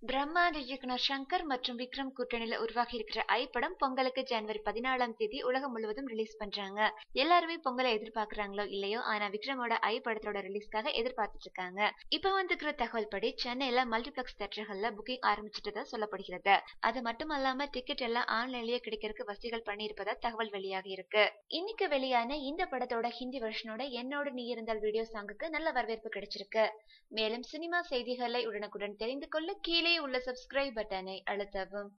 பிரம்மாண்ட இயக்குனர் சங்கர் மற்றும் விக்ரம் கூட்டணியில உருவாகி இருக்கிற ஐ படம் பொங்கலுக்கு ஜனவரி பதினாலாம் தேதி உலகம் முழுவதும் ரிலீஸ் பண்றாங்க எல்லாருமே பொங்கலை எதிர்பார்க்கறாங்களோ இல்லையோ ஆனா விக்ரமோட ஐ படத்தோட ரிலீஸ்க்காக எதிர்பார்த்துட்டு இருக்காங்க இப்ப வந்துக்கிற தகவல் படி சென்னையில மல்டிபிளெக்ஸ் தேட்டர்கள்ல புக்கிங் ஆரம்பிச்சிட்டதா சொல்லப்படுகிறது அது மட்டும் அல்லாம டிக்கெட் எல்லாம் ஆன்லைன்லயே கிடைக்கிறதுக்கு வசதிகள் பண்ணியிருப்பதா தகவல் வெளியாகி இருக்கு இன்னைக்கு வெளியான இந்த படத்தோட ஹிந்தி வெர்ஷனோட என்னோட நீ இருந்தால் வீடியோ சாங்குக்கு நல்ல வரவேற்பு கிடைச்சிருக்கு மேலும் சினிமா செய்திகளை உடனுக்குடன் தெரிந்து கொள்ள கீழே உள்ள சப்ஸ்கிரைப் பட்டனை அழுத்தவும்